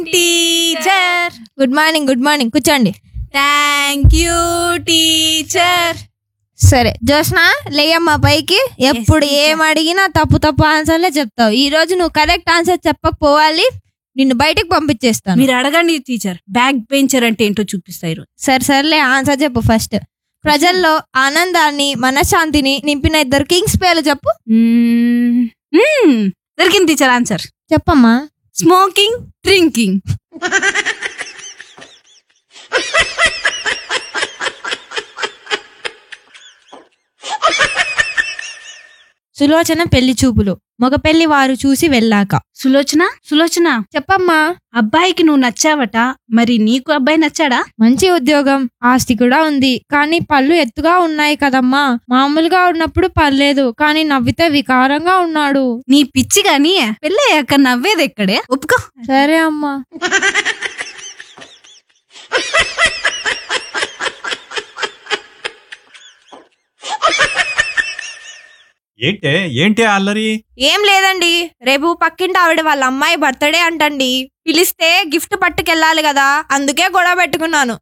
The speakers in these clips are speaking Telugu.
Teacher good morning good morning కూర్చోండి థ్యాంక్ యూ టీచర్ సరే జోష్న లేయమ్మా పైకి ఎప్పుడు teacher. ఏం అడిగినా తప్పు తప్పు ఆన్సర్లే చెప్తావు ఈ రోజు నువ్వు కరెక్ట్ ఆన్సర్ చెప్పకపోవాలి నిన్ను బయటికి పంపించేస్తాను మీరు అడగండి టీచర్ బ్యాక్ బెంచర్ అంటే ఏంటో చూపిస్తారు సరే సర్లే ఆన్సర్ చెప్పు ఫస్ట్ ప్రజల్లో ఆనందాన్ని మనశ్శాంతిని నింపిన ఇద్దరు కింగ్స్ పేర్లు చెప్పు దొరికింది టీచర్ ఆన్సర్ చెప్పమ్మా స్మోకింగ్ డ్రింకింగ్ సులోచన పెళ్లి చూపులు మగ పెళ్లి వారు చూసి వెళ్ళాక సులోచన సులోచన చెప్పమ్మా అబ్బాయికి నువ్వు నచ్చావట మరి నీకు అబ్బాయి నచ్చాడా మంచి ఉద్యోగం ఆస్తి కూడా ఉంది కానీ పళ్ళు ఎత్తుగా ఉన్నాయి కదమ్మా మామూలుగా ఉన్నప్పుడు పర్లేదు కానీ నవ్వితే వికారంగా ఉన్నాడు నీ పిచ్చి గాని పెళ్ళయ్యాక నవ్వేది ఎక్కడే ఒప్పుకో సరే అమ్మా ఏంటే ఏంటే అల్లరి ఏం లేదండి రేపు పక్కింటి ఆవిడ వాళ్ళ అమ్మాయి బర్త్డే అంటండి పిలిస్తే గిఫ్ట్ పట్టుకెళ్ళాలి కదా అందుకే గొడవ పెట్టుకున్నాను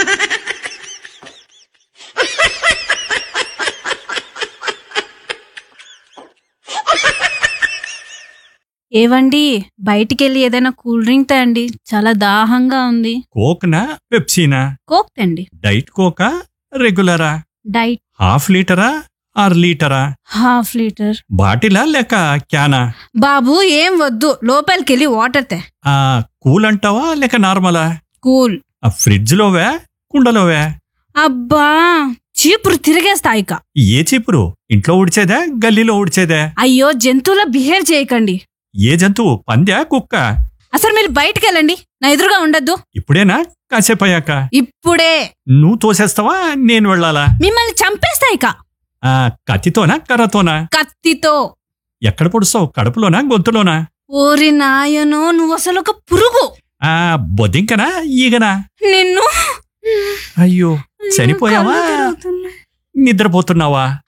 ఏవండి బయటికి వెళ్ళి ఏదైనా కూల్ డ్రింక్ తండి చాలా దాహంగా ఉంది కోక్నా పెప్సీనా కోక్ తండి డైట్ కోకా రెగ్యులరా డైట్ హాఫ్ లీటరా ఆరు లీటరా హాఫ్ లీటర్ బాటిలా లేక క్యానా బాబు ఏం వద్దు లోపలికి వెళ్ళి వాటర్ తే ఆ కూల్ అంటావా లేక నార్మలా కూల్ ఆ ఫ్రిడ్జ్ లోవే కుండలోవే అబ్బా చీపురు తిరిగేస్తా ఇక ఏ చీపురు ఇంట్లో ఉడిచేదే గల్లీలో ఉడిచేదే అయ్యో జంతువుల బిహేవ్ చేయకండి ఏ జంతువు పంద్యా కుక్క అసలు మీరు బయటికి వెళ్ళండి నా ఎదురుగా ఉండద్దు ఇప్పుడేనా కాసేపు అయ్యాక ఇప్పుడే నువ్వు తోసేస్తావా నేను వెళ్ళాలా మిమ్మల్ని చంపేస్తా ఇక ఆ కత్తితోనా కర్రతోనా కత్తితో ఎక్కడ పొడుస్తావు కడుపులోనా గొంతులోనా ఓరి నాయనో నువ్వు అసలు ఒక పురుగు ఆ బొద్దింకనా ఈగనా నిన్ను అయ్యో చనిపోయావా కళ్ళు తిరుగుతున్నాయి. నిద్రపోతున్నావా